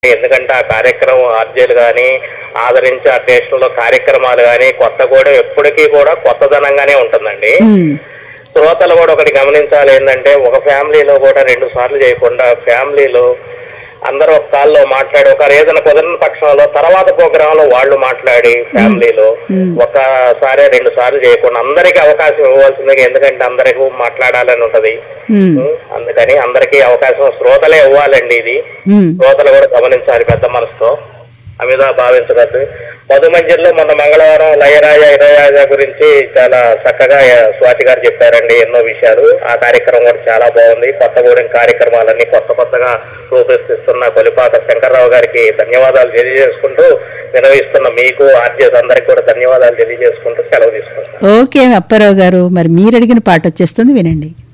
ఎందుకంటే ఆ కార్యక్రమం ఆర్జీలు కానీ ఆదరించి ఆ స్టేషన్లో కార్యక్రమాలు కానీ కొత్తగూడెం ఎప్పటికీ కూడా కొత్తదనంగానే ఉంటుందండి ఉమ్, శ్రోతలు కూడా ఒకటి గమనించాలి ఏంటంటే ఒక ఫ్యామిలీలో కూడా రెండు సార్లు చేయకుండా ఫ్యామిలీలో అందరూ ఒక కాల్లో మాట్లాడి ఒక ఏదైనా కుదరని పక్షంలో తర్వాత ప్రోగ్రామ్ లో వాళ్ళు మాట్లాడి ఫ్యామిలీలో ఒకసారి రెండు సార్లు చేయకుండా అందరికీ అవకాశం ఇవ్వాల్సిందిగా ఎందుకంటే అందరికీ మాట్లాడాలని ఉంటది ఉమ్, ఉం, అందుకని అందరికీ అవకాశం శ్రోతలే ఇవ్వాలండి ఇది ఉమ్. శ్రోతలు కూడా గమనించాలి పెద్ద మనసుతో అమిదా భావించగలదు మధుమంజల్లో మొన్న మంగళవారం లయరాజ ఇరరాజ గురించి చాలా చక్కగా స్వాతి గారు చెప్పారండి ఎన్నో విషయాలు ఆ కార్యక్రమం కూడా చాలా బాగుంది కొత్తగూడెం కార్యక్రమాలన్నీ కొత్త కొత్తగా రూపొందిస్తున్న కొలిపాక శంకర్రావు గారికి ధన్యవాదాలు తెలియజేసుకుంటూ నిర్వహిస్తున్న మీకు ఆర్జీఎస్ అందరికి కూడా ధన్యవాదాలు తెలియజేసుకుంటూ సెలవు తీసుకుంటాను ఓకే అప్పారావు గారు మరి మీరు అడిగిన పాట వచ్చేస్తుంది వినండి